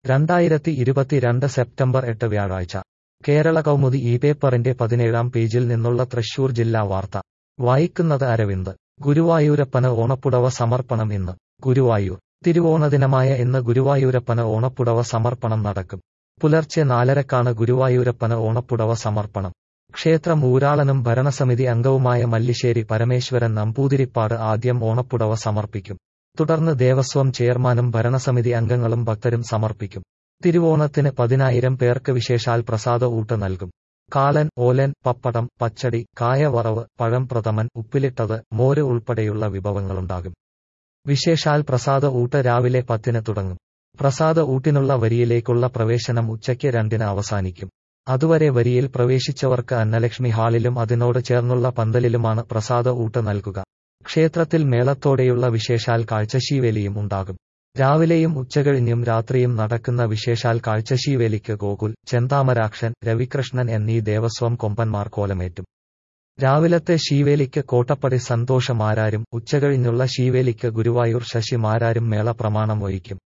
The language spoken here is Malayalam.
രണ്ടായിരത്തി ഇരുപത്തിരണ്ട് സെപ്റ്റംബർ എട്ട് വ്യാഴാഴ്ച കേരള കൗമുദി ഈ പേപ്പറിന്റെ പതിനേഴാം പേജിൽ നിന്നുള്ള തൃശൂർ ജില്ലാ വാർത്ത വായിക്കുന്നത് അരവിന്ദ് ഗുരുവായൂരപ്പന് ഓണപ്പുടവ സമർപ്പണം ഇന്ന് ഗുരുവായൂർ തിരുവോണദിനമായ ഇന്ന് ഗുരുവായൂരപ്പന് ഓണപ്പുടവ സമർപ്പണം നടക്കും പുലർച്ചെ നാലരക്കാണ് ഗുരുവായൂരപ്പന് ഓണപ്പുടവ സമർപ്പണം ക്ഷേത്രം ഊരാളനും ഭരണസമിതി അംഗവുമായ മല്ലിശ്ശേരി പരമേശ്വരൻ നമ്പൂതിരിപ്പാട് ആദ്യം ഓണപ്പുടവ സമർപ്പിക്കും തുടർന്ന് ദേവസ്വം ചെയർമാനും ഭരണസമിതി അംഗങ്ങളും ഭക്തരും സമർപ്പിക്കും തിരുവോണത്തിന് പതിനായിരം പേർക്ക് വിശേഷാൽ പ്രസാദ ഊട്ട് നൽകും കാളൻ ഓലൻ പപ്പടം പച്ചടി കായവറവ് പഴം പ്രഥമൻ ഉപ്പിലിട്ടത് മോര് ഉൾപ്പെടെയുള്ള വിഭവങ്ങളുണ്ടാകും വിശേഷാൽ പ്രസാദ ഊട്ട് രാവിലെ പത്തിന് തുടങ്ങും പ്രസാദ ഊട്ടിനുള്ള വരിയിലേക്കുള്ള പ്രവേശനം ഉച്ചയ്ക്ക് രണ്ടിന് അവസാനിക്കും അതുവരെ വരിയിൽ പ്രവേശിച്ചവർക്ക് അന്നലക്ഷ്മി ഹാളിലും അതിനോട് ചേർന്നുള്ള പന്തലിലുമാണ് പ്രസാദ ഊട്ട് നൽകുക ക്ഷേത്രത്തിൽ മേളത്തോടെയുള്ള വിശേഷാൽ കാഴ്ചശീവേലിയും ഉണ്ടാകും രാവിലെയും ഉച്ചകഴിഞ്ഞും രാത്രിയും നടക്കുന്ന വിശേഷാൽ കാഴ്ചശീവേലിക്ക് ഗോകുൽ ചെന്താമരാക്ഷൻ രവികൃഷ്ണൻ എന്നീ ദേവസ്വം കൊമ്പന്മാർ കോലമേറ്റും രാവിലത്തെ ശീവേലിക്ക് കോട്ടപ്പടി സന്തോഷമാരാരും ഉച്ചകഴിഞ്ഞുള്ള ശീവേലിക്ക് ഗുരുവായൂർ ശശി മാരാരും മേള പ്രമാണം വഹിക്കും